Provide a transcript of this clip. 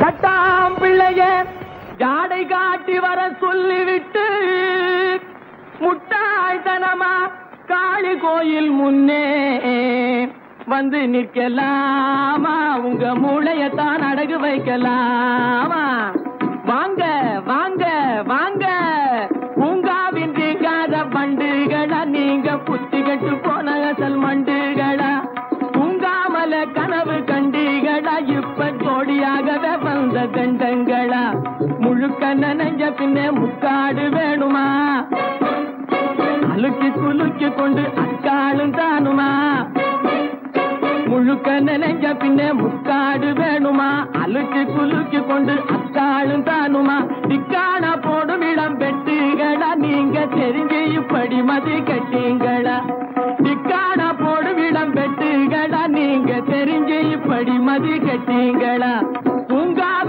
கட்டாம் பிள்ளைய ஜாடை காட்டி வர சொல்லிவிட்டு முட்டாள்தனமா காளி கோயில் முன்னே வந்து நிற்கலாமா உங்க மூளையத்தான் அடகு வைக்கலாமா வாங்க வாங்க வாங்க பூங்காவின் தீங்காத பண்டுகளா நீங்க புத்தி கட்டு போன அசல் மண்டுகளா தூங்காமல கனவு கண்டீகளா இப்ப ஜோடியாகவே வந்த கண்டங்களா முழுக்க நனைஞ்ச பின்னே முக்காடு வேணுமா அழுக்கி குலுக்கி கொண்டு அக்காளும் தானுமா முழுக்க நினைஞ்ச பின்னே முக்காடு வேணுமா அழுக்கி குலுக்கி கொண்டு அக்காளும் தானுமா திக்கான போடும் இடம் பெட்டுகளா நீங்க தெரிஞ்சு இப்படி மதி கட்டீங்களா திக்கான போடும் இடம் பெட்டுகளா நீங்க தெரிஞ்சு இப்படி மதி கட்டீங்களா தூங்காத